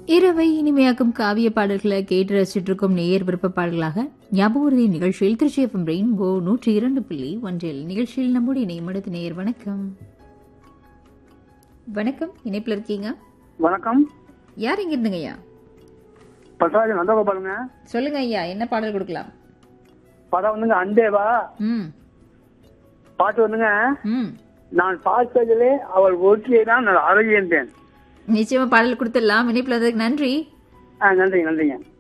இரவை இனிமையாக்கும் காவிய பாடல்களை கேட்டு ரசிச்சுட்டு இருக்கும் நேயர் விருப்ப பாடல்களாக ஞாபகூர்தி நிகழ்ச்சியில் திருச்சி எஃப்எம் ரெயின்போ நூற்றி இரண்டு புள்ளி ஒன்றில் நிகழ்ச்சியில் நம்முடைய இணையம் அடுத்த நேயர் வணக்கம் வணக்கம் இணைப்பில் இருக்கீங்க வணக்கம் யார் இங்க இருந்துங்க ஐயா பசராஜ் நந்தகோபாலுங்க சொல்லுங்க ஐயா என்ன பாடல் கொடுக்கலாம் படம் வந்துங்க அண்டேவா ம் பாட்டு வந்துங்க ம் நான் பார்த்ததிலே அவள் ஒருத்தியை தான் நான் அழகின்றேன் நிச்சயமா பாடல் கொடுத்துடலாம் இணைப்பில் இருந்ததுக்கு நன்றி ஆ நன்றிங்க நன்றிங்க